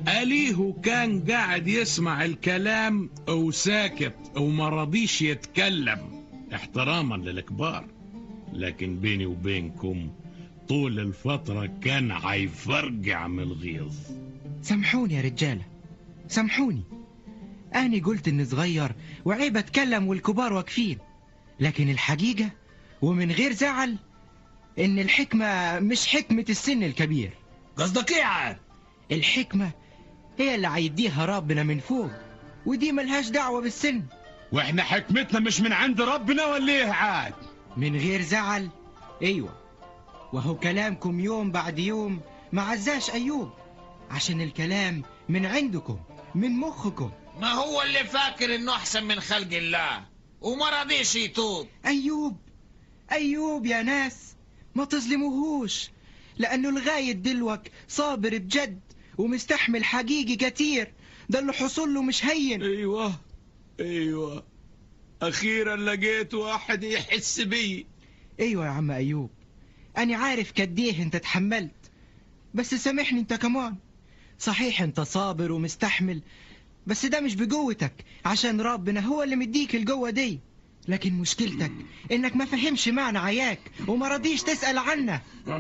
أليه كان قاعد يسمع الكلام وساكت وما رضيش يتكلم احتراما للكبار لكن بيني وبينكم طول الفترة كان هيفرجع من الغيظ سامحوني يا رجالة سامحوني أنا قلت إني صغير وعيب أتكلم والكبار واقفين لكن الحقيقة ومن غير زعل إن الحكمة مش حكمة السن الكبير قصدك ايه عاد الحكمة هي اللي هيديها ربنا من فوق ودي ملهاش دعوة بالسن واحنا حكمتنا مش من عند ربنا ولا ايه عاد من غير زعل ايوه وهو كلامكم يوم بعد يوم ما عزاش ايوب عشان الكلام من عندكم من مخكم ما هو اللي فاكر انه احسن من خلق الله وما رضيش يتوب ايوب ايوب يا ناس ما تظلموهوش لانه لغاية دلوك صابر بجد ومستحمل حقيقي كتير ده اللي حصل له مش هين ايوه ايوه اخيرا لقيت واحد يحس بي ايوه يا عم ايوب انا عارف كديه انت تحملت بس سامحني انت كمان صحيح انت صابر ومستحمل بس ده مش بقوتك عشان ربنا هو اللي مديك القوة دي لكن مشكلتك انك ما فهمش معنى عياك وما رضيش تسأل عنه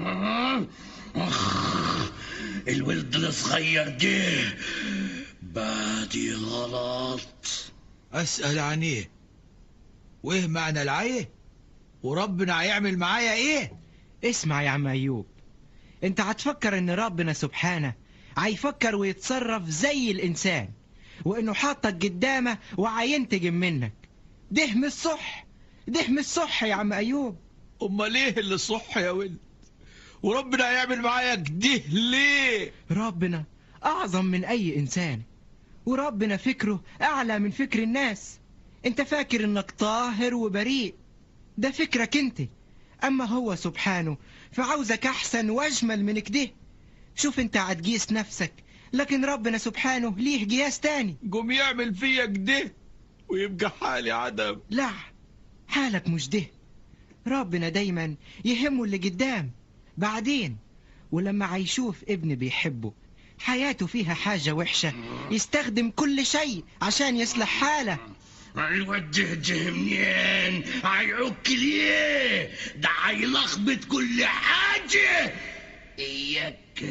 الولد الصغير ده بادي غلط أسأل عن إيه وإيه معنى العيه وربنا هيعمل معايا إيه اسمع يا عم ايوب انت هتفكر ان ربنا سبحانه هيفكر ويتصرف زي الانسان وانه حاطك قدامه وعينتجم منك ده مش صح ده مش صح يا عم ايوب أمال إيه اللي صح يا ولد وربنا هيعمل معايا كده ليه ربنا اعظم من اي انسان وربنا فكره اعلى من فكر الناس انت فاكر انك طاهر وبريء ده فكرك انت اما هو سبحانه فعاوزك احسن واجمل من كده شوف انت هتقيس نفسك لكن ربنا سبحانه ليه قياس تاني قوم يعمل فيا كده ويبقى حالي عدم لا حالك مش ده ربنا دايما يهمه اللي قدام بعدين ولما هيشوف ابن بيحبه حياته فيها حاجة وحشة يستخدم كل شيء عشان يصلح حاله هيوجه جه منين هيعك ليه ده هيلخبط كل حاجة إياك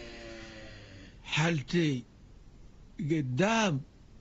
حالتي قدام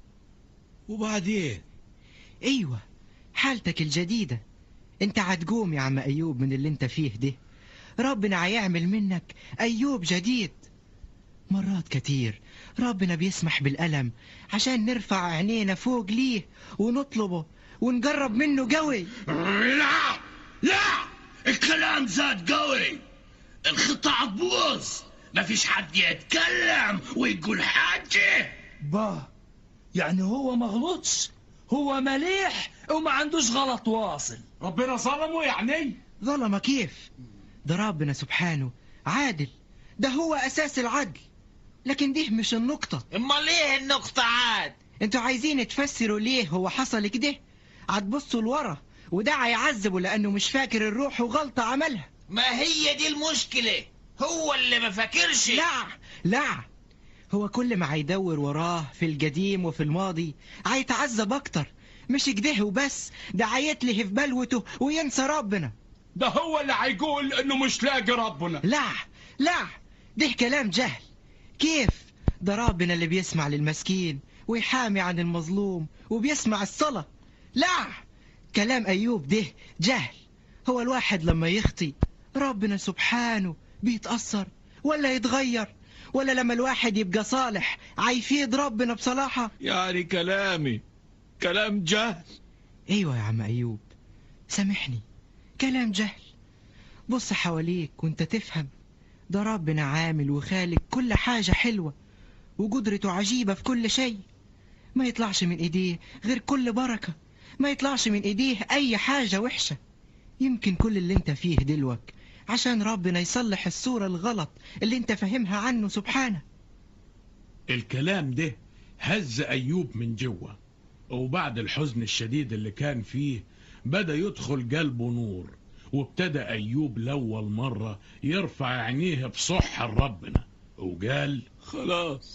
وبعدين ايوه حالتك الجديدة انت هتقوم يا عم ايوب من اللي انت فيه ده ربنا هيعمل منك ايوب جديد مرات كتير ربنا بيسمح بالألم عشان نرفع عينينا فوق ليه ونطلبه ونقرب منه قوي لا لا الكلام زاد قوي الخطة بوظ مفيش حد يتكلم ويقول حاجة با يعني هو ما غلطش هو مليح وما عندوش غلط واصل ربنا ظلمه يعني ظلمة كيف ده ربنا سبحانه عادل ده هو أساس العدل لكن دي مش النقطة امال ايه النقطة عاد انتوا عايزين تفسروا ليه هو حصل كده هتبصوا لورا وده هيعذبه لأنه مش فاكر الروح وغلطة عملها ما هي دي المشكلة هو اللي ما فاكرش لا لا هو كل ما هيدور وراه في القديم وفي الماضي هيتعذب أكتر مش كده وبس ده هيتلهي في بلوته وينسى ربنا ده هو اللي هيقول انه مش لاقي ربنا لا لا ده كلام جهل كيف ده ربنا اللي بيسمع للمسكين ويحامي عن المظلوم وبيسمع الصلاة لا كلام أيوب ده جهل هو الواحد لما يخطي ربنا سبحانه بيتأثر ولا يتغير ولا لما الواحد يبقى صالح عيفيد ربنا بصلاحة يعني كلامي كلام جهل ايوه يا عم ايوب سامحني كلام جهل بص حواليك وانت تفهم ده ربنا عامل وخالق كل حاجة حلوة وقدرته عجيبة في كل شيء ما يطلعش من ايديه غير كل بركة ما يطلعش من ايديه اي حاجة وحشة يمكن كل اللي انت فيه دلوك عشان ربنا يصلح الصورة الغلط اللي انت فاهمها عنه سبحانه الكلام ده هز أيوب من جوه وبعد الحزن الشديد اللي كان فيه بدأ يدخل قلبه نور وابتدى أيوب لأول مرة يرفع عينيه بصح لربنا وقال خلاص